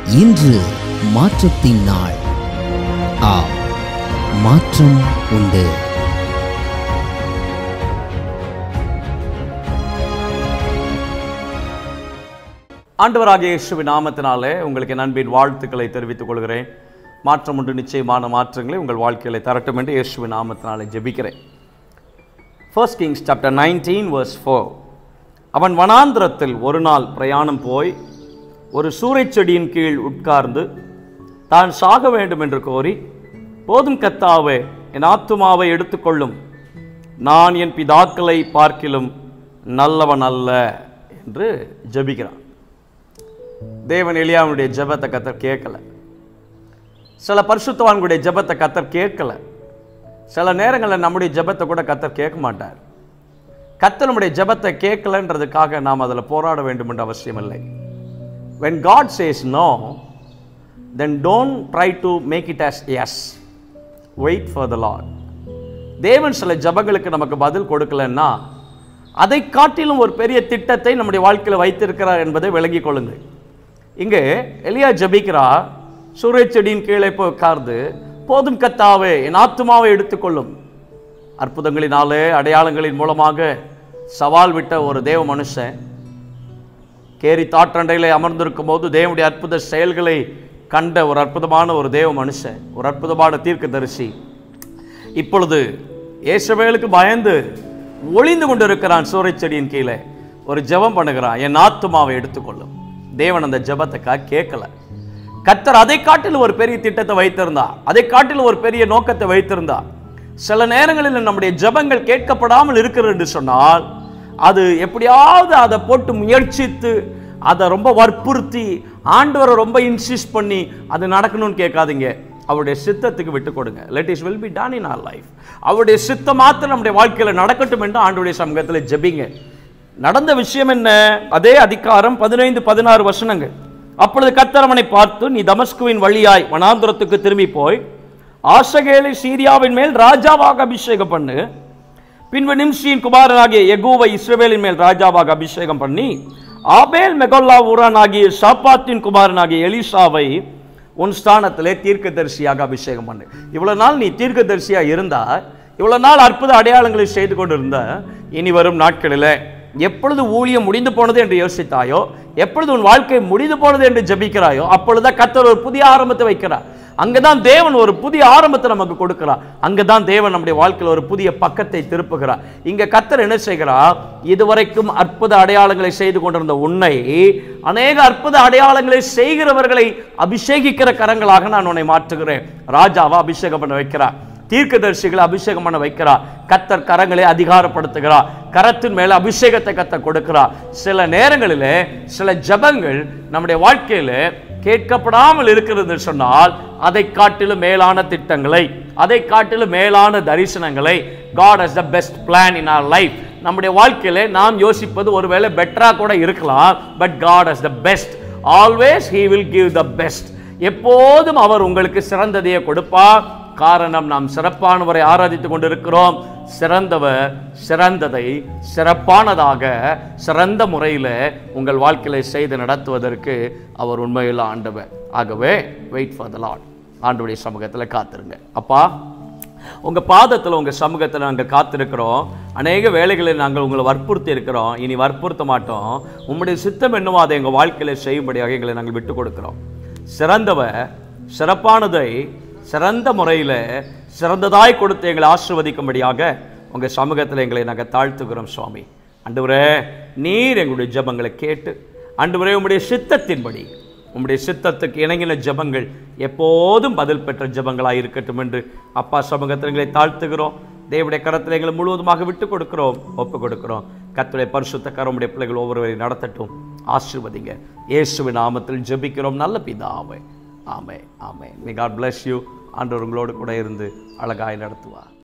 இன்று மாற்றத்தின் நாள் ஆம் மாற்றம் உண்டு ஆண்டவராகிய இயேசுவின் நாமத்தினாலே உங்களுக்கு என் அன்பின் வாழ்த்துக்களை தெரிவித்துக் கொள்கிறேன் மாற்றம் உண்டு நிச்சயமான மாற்றங்களை உங்கள் வாழ்க்கையில தரட்டும் என்று இயேசுவின் நாமத்தினாலே ஜெபிக்கிறேன் first Kings chapter nineteen verse four அவன் வனாந்திரத்தில் ஒரு நாள் பிரயாணம் போய் ஒரு சூறைச் செடியின் கீழ் உட்கார்ந்து தான் சாக வேண்டும் என்று கோரி போதும் கத்தாவே என் ஆத்துமாவை எடுத்துக்கொள்ளும் நான் என் பிதாக்களை பார்க்கிலும் நல்லவன் அல்ல என்று ஜெபிக்கிறான் தேவன் எலியாவுடைய ஜெபத்தை கத்தர் கேட்கல சில பரிசுத்தவான்களுடைய ஜெபத்தை கத்தர் கேட்கல சில நேரங்களில் நம்முடைய ஜெபத்தை கூட கத்தர் கேட்க மாட்டார் கத்தர் நம்முடைய ஜெபத்தை கேட்கலன்றதுக்காக நாம் அதில் போராட வேண்டும் என்ற அவசியம் இல்லை when god says no then don't try to make it as yes wait for the lord தேவன் சில ஜபங்களுக்கு நமக்கு பதில் கொடுக்கலன்னா அதை காட்டிலும் ஒரு பெரிய திட்டத்தை நம்முடைய வாழ்க்கையில் வைத்திருக்கிறார் என்பதை விளங்கிக் கொள்ளுங்கள் இங்கே எலியா ஜபிக்கிறார் சூரிய செடியின் கீழே போய் உட்கார்ந்து போதும் கத்தாவே என் ஆத்துமாவை எடுத்துக்கொள்ளும் அற்புதங்களினாலே அடையாளங்களின் மூலமாக சவால் விட்ட ஒரு தேவ மனுஷன் கேரி தாற்றண்டையிலே அமர்ந்திருக்கும் போது தேவனுடைய அற்புத செயல்களை கண்ட ஒரு அற்புதமான ஒரு தேவ மனுஷன் ஒரு அற்புதமான தீர்க்கதரிசி இப்பொழுது ஏசவேலுக்கு பயந்து ஒளிந்து கொண்டிருக்கிறான் சூறைச் செடியின் கீழே ஒரு ஜெபம் பண்ணுகிறான் என் ஆத்துமாவை எடுத்துக்கொள்ளும் தேவன் அந்த ஜெபத்தை கேட்கல கத்தர் அதை காட்டிலும் ஒரு பெரிய திட்டத்தை வைத்திருந்தா அதை காட்டிலும் ஒரு பெரிய நோக்கத்தை வைத்திருந்தா சில நேரங்களில் நம்முடைய ஜெபங்கள் கேட்கப்படாமல் இருக்கிறது என்று சொன்னால் அது எப்படியாவது அதை போட்டு முயற்சித்து அதை ரொம்ப வற்புறுத்தி ஆண்டவரை ரொம்ப இன்சிஸ்ட் பண்ணி அது நடக்கணும்னு கேட்காதீங்க அவருடைய சித்தத்துக்கு விட்டு கொடுங்க let his will be done in our life அவருடைய சித்தம் மாத்திரம் நம்முடைய வாழ்க்கையில் நடக்கட்டும் என்று ஆண்டுடைய சமூகத்தில் ஜெபிங்க நடந்த விஷயம் என்ன அதே அதிகாரம் பதினைந்து பதினாறு வசனங்கள் அப்பொழுது கத்தரவனை பார்த்து நீ தமஸ்குவின் வழியாய் வனாந்திரத்துக்கு திரும்பி போய் ஆசகேலை சீரியாவின் மேல் ராஜாவாக அபிஷேகம் பண்ணு பின்பு நிம்சியின் குமாரனாகிய எகூவை இஸ்ரவேலின் மேல் ராஜாவாக அபிஷேகம் பண்ணி ஆபேல் மெகொல்லா ஊரானாகிய சாப்பாத்தின் குமாரனாகிய எலிசாவை உன் ஸ்தானத்திலே தீர்க்கதரிசியாக அபிஷேகம் பண்ணு இவ்வளவு நாள் நீ தீர்க்கதரிசியா இருந்தா இவ்வளவு நாள் அற்புத அடையாளங்களை செய்து கொண்டிருந்த இனி வரும் நாட்களில் எப்பொழுது ஊழியம் முடிந்து போனது என்று யோசித்தாயோ எப்பொழுது உன் வாழ்க்கை முடிந்து போனது என்று ஜபிக்கிறாயோ அப்பொழுதுதான் கத்தர் ஒரு புதிய ஆரம்பத்தை வைக்கிறார் அங்கதான் தேவன் ஒரு புதிய ஆரம்பத்தை நமக்கு கொடுக்கிறார் அங்கதான் தேவன் நம்முடைய வாழ்க்கையில் ஒரு புதிய பக்கத்தை திருப்புகிறார் இங்க கத்தர் என்ன செய்கிறார் இதுவரைக்கும் அற்புத அடையாளங்களை செய்து கொண்டிருந்த உன்னை அநேக அற்புத அடையாளங்களை செய்கிறவர்களை அபிஷேகிக்கிற கரங்களாக நான் உன்னை மாற்றுகிறேன் ராஜாவா அபிஷேகம் பண்ண வைக்கிறார் தீர்க்கதரிசிகளை அபிஷேகம் பண்ண வைக்கிறார் கத்தர் கரங்களை அதிகாரப்படுத்துகிறார் கரத்தின் மேல அபிஷேகத்தை கத்த கொடுக்கிறார் சில நேரங்களிலே சில ஜபங்கள் நம்முடைய வாழ்க்கையில கேட்கப்படாமல் இருக்கிறது சொன்னால் அதை காட்டிலும் மேலான திட்டங்களை அதை காட்டிலும் மேலான தரிசனங்களை God has the best plan in our life நம்முடைய வாழ்க்கையில நாம் யோசிப்பது ஒருவேளை பெட்டரா கூட இருக்கலாம் but God has the best always he will give the best எப்போதும் அவர் உங்களுக்கு சிறந்ததையே கொடுப்பார் காரணம் நாம் சிறப்பானவரை ஆராதித்துக் கொண்டிருக்கிறோம் சிறந்தவர் சிறந்ததை சிறப்பானதாக சிறந்த முறையில் உங்கள் வாழ்க்கையில செய்து நடத்துவதற்கு அவர் உண்மையில் ஆண்டவர் ஆகவே வெயிட் ஃபார் த லாட் ஆண்டுடைய சமூகத்தில் காத்திருங்க அப்பா உங்க பாதத்தில் உங்க சமூகத்தில் நாங்கள் காத்திருக்கிறோம் அநேக வேலைகளில் நாங்கள் உங்களை வற்புறுத்தி இருக்கிறோம் இனி வற்புறுத்த மாட்டோம் உம்முடைய சித்தம் என்னவோ அதை எங்கள் வாழ்க்கையில செய்யும்படியாக எங்களை நாங்கள் விட்டு கொடுக்கிறோம் சிறந்தவர் சிறப்பானதை சிறந்த முறையில் சிறந்ததாய் கொடுத்து எங்களை ஆசிர்வதிக்கும்படியாக உங்கள் சமூகத்தில் எங்களை நாங்கள் தாழ்த்துக்கிறோம் சுவாமி அண்டுவரே நீர் எங்களுடைய ஜெபங்களை கேட்டு அண்டுவரே உம்முடைய சித்தத்தின்படி உம்முடைய சித்தத்துக்கு இணங்கின ஜெபங்கள் எப்போதும் பதில் பெற்ற ஜெபங்களாக இருக்கட்டும் என்று அப்பா சமூகத்தில் எங்களை தாழ்த்துகிறோம் தேவனுடைய கரத்தில் எங்களை முழுவதுமாக விட்டு கொடுக்கிறோம் ஒப்பு கொடுக்கிறோம் கத்துடைய பரிசுத்த கரமுடைய பிள்ளைகள் ஒவ்வொருவரையும் நடத்தட்டும் ஆசிர்வதிங்க இயேசுவின் நாமத்தில் ஜெபிக்கிறோம் நல்ல பிதாவே ஆமே ஆமே மே காட் bless யூ ஆண்டவர் உங்களோடு கூட இருந்து அழகாய் நடத்துவார்